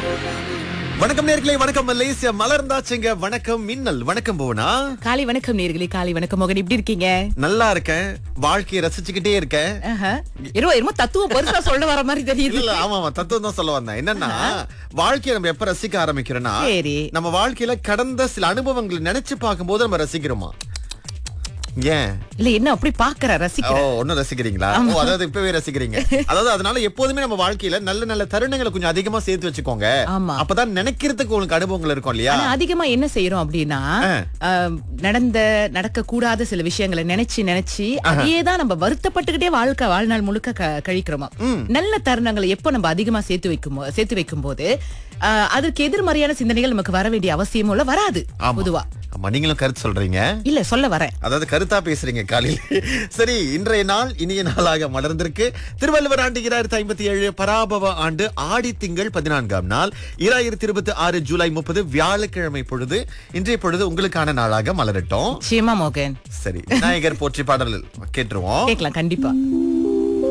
வணக்கம் நேர்களே வணக்கம் மலேசியா மலர்ந்தாச்சுங்க வணக்கம் மின்னல் வணக்கம் போனா காலை வணக்கம் நேர்களே காலை வணக்கம் மோகன் எப்படி இருக்கீங்க நல்லா இருக்கேன் வாழ்க்கையை ரசிச்சுக்கிட்டே இருக்கேன் ஆஹா. என்னமோ என்னமோ தத்துவம் பெருசா சொல்ல வர மாதிரி தெரியுது இல்ல ஆமா ஆமா தத்துவம் தான் சொல்ல வந்தேன் என்னன்னா வாழ்க்கையை நம்ம எப்ப ரசிக்க ஆரம்பிக்கிறோம்னா சரி. நம்ம வாழ்க்கையில கடந்த சில அனுபவங்களை நினைச்சு பார்க்கும்போது நம்ம ரசிக்கிறோமா ஏன் இல்ல என்ன அப்படி பாக்குற ஓ ரசிக்கிற ஒன்னும் ரசிக்கிறீங்களா ஓ அதாவது இப்பவே ரசிக்கிறீங்க அதாவது அதனால எப்போதுமே நம்ம வாழ்க்கையில நல்ல நல்ல தருணங்களை கொஞ்சம் அதிகமா சேர்த்து வச்சுக்கோங்க ஆமா. அப்பதான் நினைக்கிறதுக்கு உங்களுக்கு அனுபவங்கள் இருக்கும் இல்லையா ஆனா அதிகமா என்ன செய்யறோம் அப்படின்னா ஆம், நடந்த நடக்க கூடாத சில விஷயங்களை நினைச்சு நினைச்சு அதையே தான் நம்ம வருத்தப்பட்டுக்கிட்டே வாழ்க்கை வாழ்நாள் முழுக்க க- கழிக்கிறோமா நல்ல தருணங்களை எப்போ நம்ம அதிகமா சேர்த்து வைக்கும் போ- சேர்த்து வைக்கும் போது ஆ, அதற்கு எதிர்மறையான சிந்தனைகள் நமக்கு வர வேண்டிய அவசியமும் இல்ல வராது ஆமா. பொதுவா ஆமா நீங்களும் கருத்து சொல்றீங்க இல்ல சொல்ல வரேன் அதாவது கருத்தா பேசுறீங்க காலையில சரி இன்றைய நாள் இனிய நாளாக மலர்ந்திருக்கு திருவள்ளுவர் ஆண்டு இராயிரத்தி ஐம்பத்தி ஏழு பராபவ ஆண்டு ஆடி திங்கள் பதினான்காம் நாள் இராயிரத்தி இருபத்தி ஆறு ஜூலை முப்பது வியாழக்கிழமை பொழுது இன்றைய பொழுது உங்களுக்கான நாளாக மலரட்டும் நிச்சயமா மோகன் சரி விநாயகர் போற்றி பாடல் கேட்டுருவோம் கேட்கலாம் கண்டிப்பா